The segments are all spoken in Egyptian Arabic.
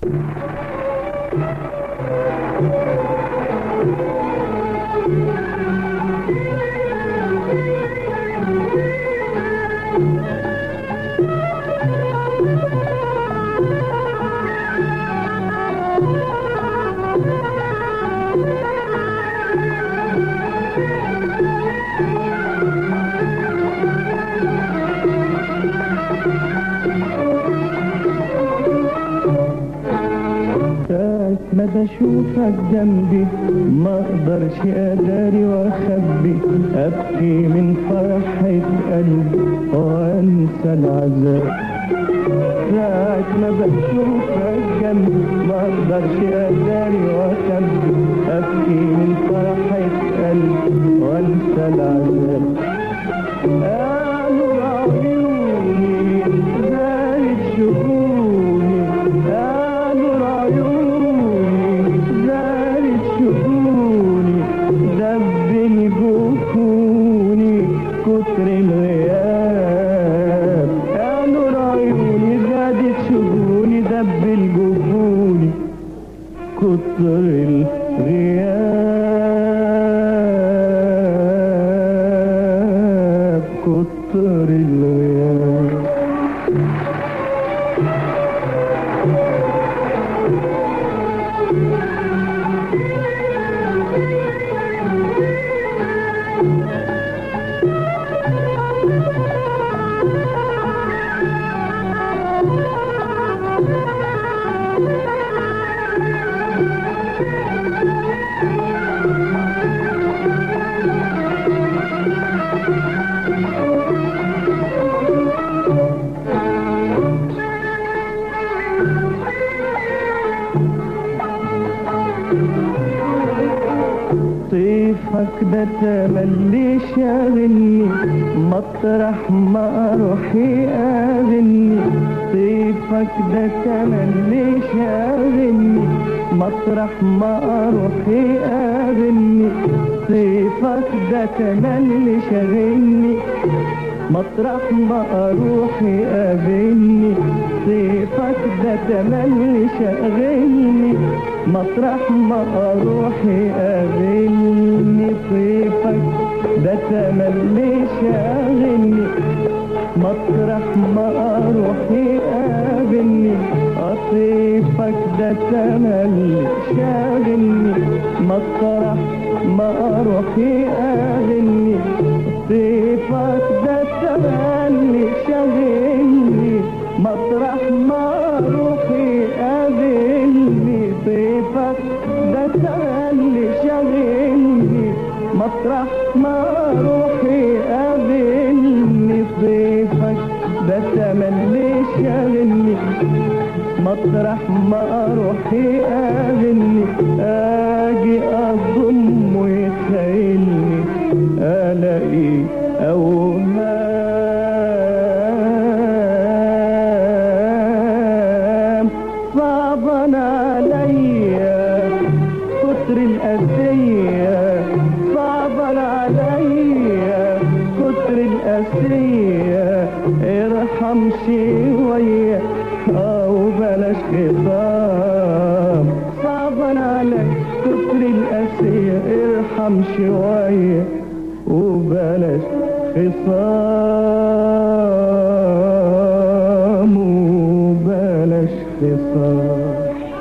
ساعة ما بشوفك جنبي ما اقدرش اداري واخبي ابكي من فرحة قلبي وانسى العذاب ساعة ما بشوفك جنبي ما اقدرش اداري واخبي ابكي من فرحة قلبي وانسى العذاب يا نور عيوني زايد شكوني يا نور عيوني زايد شكوني دبني جفوني كتر الغياب يا نور عيوني زادت شكوني دبل جفوني كتر الغياب كتر الغياب طيفك ده تملي شاغلني مطرح ما اروح يقابلني طيفك ده تملي شاغلني مطرح ما اروح يقابلني طيفك ده تملي شاغلني مطرح ما اروح يقابلني طيفك ده تملي شاغلني مطرح ما اروح يقابلني طيفك ده تملي شاغلني مطرح ما اروح يقابلني اطيفك ده تملي شاغلني مطرح ما اروح يقابلني طيفك ده تملي شاغلني مطرح ما اروح يقابلني طيفك ده تملي شاغلني مطرح ما اروح يقابلني طيفك ده تملي شاغلني مطرح ما اروح يقابلني اجي اضم ويخيلني الاقي اوهام صعبا عليا كتر الأذية صعبا عليا كتر الأذية ارحم شوية أو بلاش خطاب صعبا عليا كتر الأذية ارحم شوية وبلاش خصام وبلاش خصام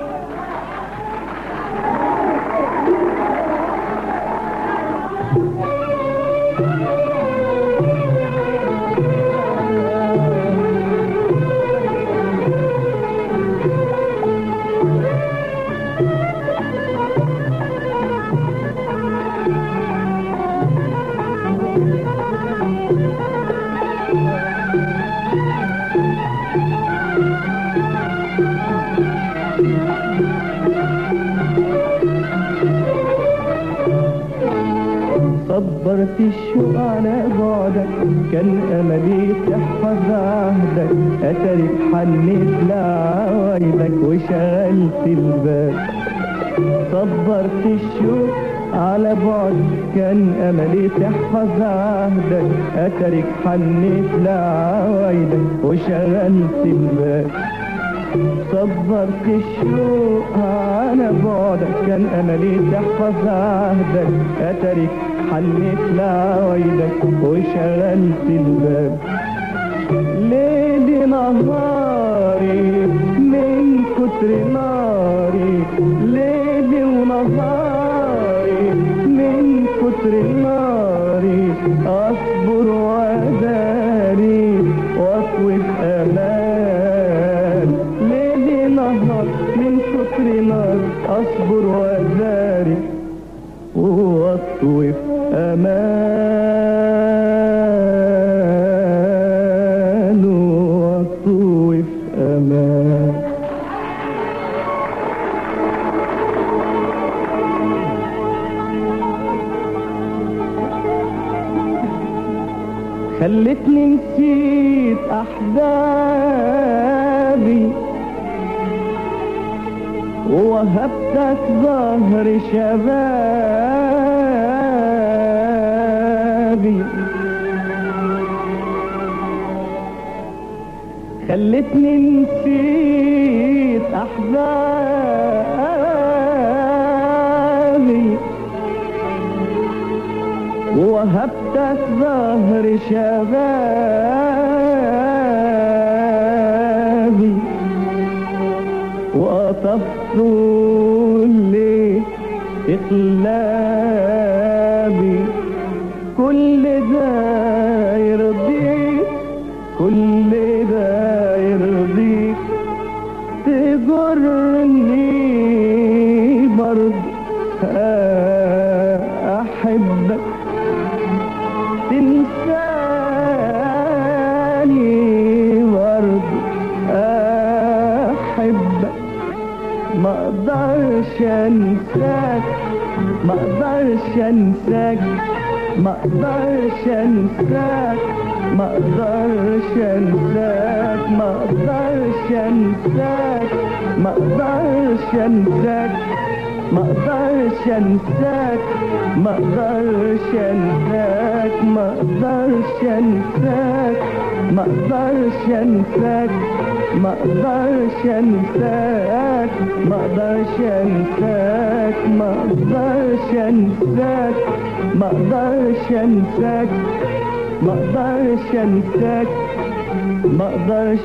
صبرت الشوق على بعدك كان املي تحفظ عهدك اترك حنيت لعوايدك وشغلت الباب صبرت الشوق على بعد كان املي تحفظ عهدك اترك حنيت لعوايدك وشغلت الباب صبرت الشوق على بعدك كان املي تحفظ عهدك اترك حنيت لعوايدك وشغلت الباب ليلي نهاري من كتر ناري ليلي ونهاري من كتر ناري اصبر واداري واطوي امان ليلي نهار من كتر نار اصبر واداري واطوي امان واطوي امان خلتني نسيت احبابي ووهبتك ظهر شبابي خلتني نسيت احبابي ووهبتك ظهر شبابي وقطفت الليل اقلابي كل ده يرضيك كل ده يرضيك تجرني برضه احبك تنساني برضه احبك ما اقدرش انساك ما اقدرش انساك ما اقدرش انساك ما اقدرش انساك ما اقدرش انساك ما اقدرش انساك ما اقدرش انساك ما اقدرش انساك ما اقدرش انساك ما اقدرش انساك ما اقدرش انساك ما اقدرش انساك ما اقدرش انساك ما اقدرش انساك ما اقدرش انساك ما اقدرش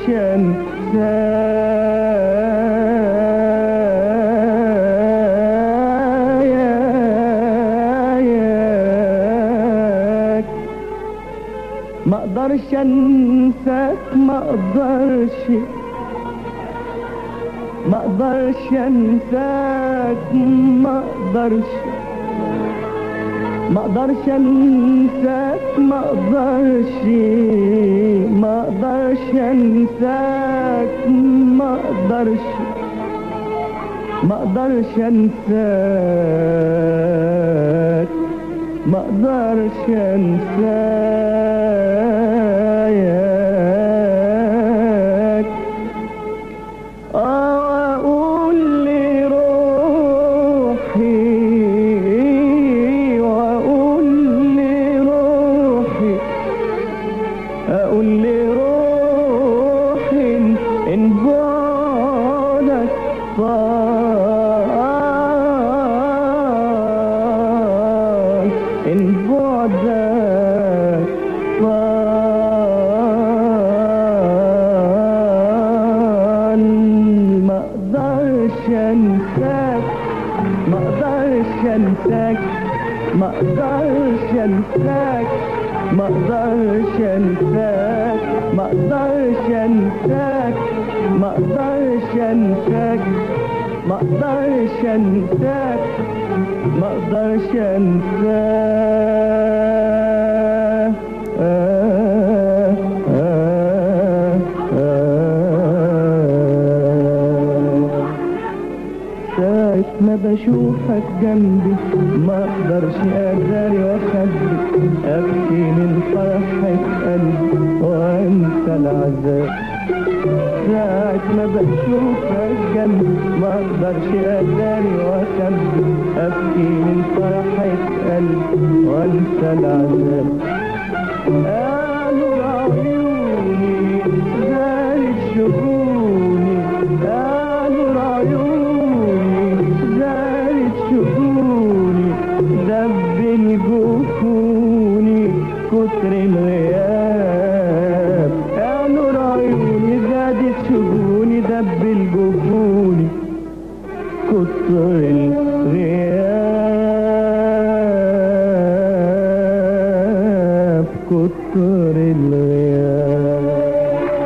انساك ما اقدرش انساك ما اقدرش ما اقدرش انساك ما اقدرش ما اقدرش انساك ما اقدرش ما اقدرش انساك ما اقدرش ما اقدرش انساك ما اقدرش انساك اه اقول لروحي واقول لروحي اقول لروحي إن- ان بعدك طال ان بعدك طال ما اقدرش انساك ما اقدرش انساك ما اقدرش انساك ما اقدرش انساك ما اقدرش انساك ما اقدرش انساك ما اقدرش انساك ما اقدرش انساك آه آه آه ساعة ما بشوفك جنبي ما اقدرش اداري واخبي ابكي من فرحة قلبي وانسى العذاب ساعة ما بشوفك جنبي ما اقدرش اداري واخبي ابكي من فرحة قلبي وانسى العذاب قالوا عيوني زارت شجوني يحبوني كتر الغياب كتر الغياب